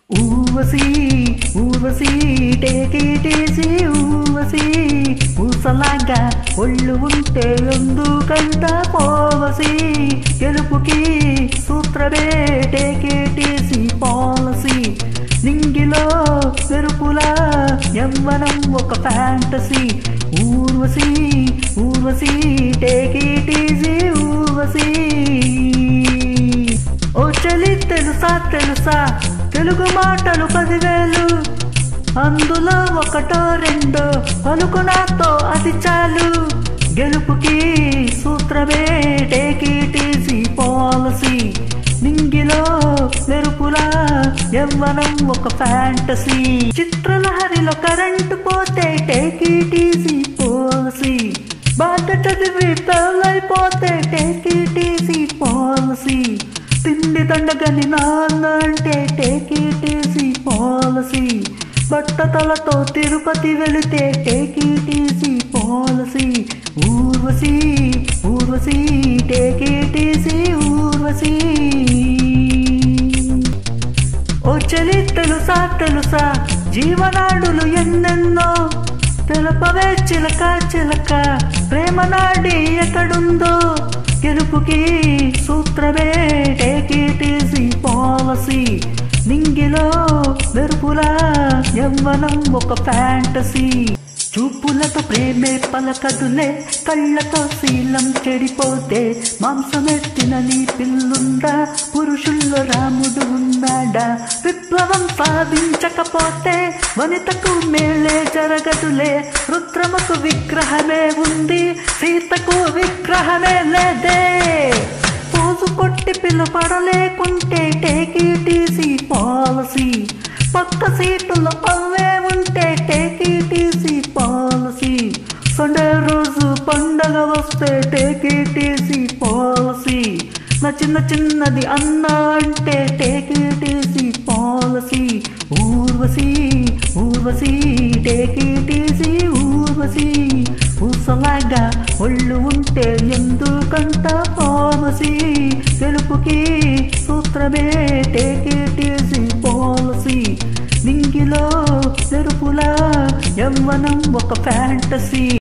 ఊవసి ఊర్వశి టేకేటేసి ఊవసి ఊసలాగా ఒళ్ళు ఉంటే ఎందుకంట పోవసి గెలుపుకి సూత్రమే టేకేటేసి పాలసీ నింగిలో మెరుపులా యవ్వనం ఒక ఫ్యాంటసీ ఊర్వశి ఊర్వశి టేకేటేసి ఊర్వశి ఓ చలి తెలుసా తెలుసా తెలుగు మాటలు పదివేలు అందులో ఒకటో రెండో పలుకునాతో అది చాలు గెలుపుకి సూత్రమే టేకీటీసీ పాలసీ నింగిలో మెరుపులా యవ్వనం ఒక ఫ్యాంటసీ చిత్రలహరిలో కరెంటు పోతే టేకీటీసీ పాలసీ బాధ చదివి పెళ్ళైపోతే టేకీటీసీ పాలసీ తిండి దండగని నాన్న అంటే టేకీటీసీ పాలసీ బట్టతలతో తిరుపతి వెళితే take it easy policy Urvashi Urvashi take it easy Urvashi ఓ చలి తెలుసా తెలుసా జీవనాడులు ఎన్నెన్నో తెలుపవే చిలక చిలక ప్రేమ నాడి ఎక్కడుందో గెలుపుకి సూత్రమే టేకీటీసీ పాలసీ నింగిలో మెరుపులా యవ్వనం ఒక ఫ్యాంటసీ చూపులతో ప్రేమే పలకదులే కళ్ళతో శీలం చెడిపోతే మాంసమెత్తిన నీ పిల్లుందా పురుషుల్లో రాముడు ఉన్నాడా విప్లవం సాధించకపోతే వనితకు మేలే జరగదులే రుద్రమకు విగ్రహమే ఉంది సీతకు విగ్రహమే లేదే పోజు కొట్టి పిలుపడలేకుంటే టేకీటీసీ పాలసీ పక్క సీటులో అవే ఉంటే టేకీటీసీ పాలసీ సండే రోజు పండగ వస్తే టేకీటీసీ పాలసీ నా చిన్న చిన్నది అన్న అంటే take it easy policy Urvashi Urvashi take it easy Urvashi ఊసలాగా ఒళ్ళు ఉంటే ఎందుకంట పాలసీ తెలుపుకి సూత్రమే టేకేటేసి పాలసీ నింగిలో తెరుపులా యవ్వనం ఒక ఫ్యాంటసీ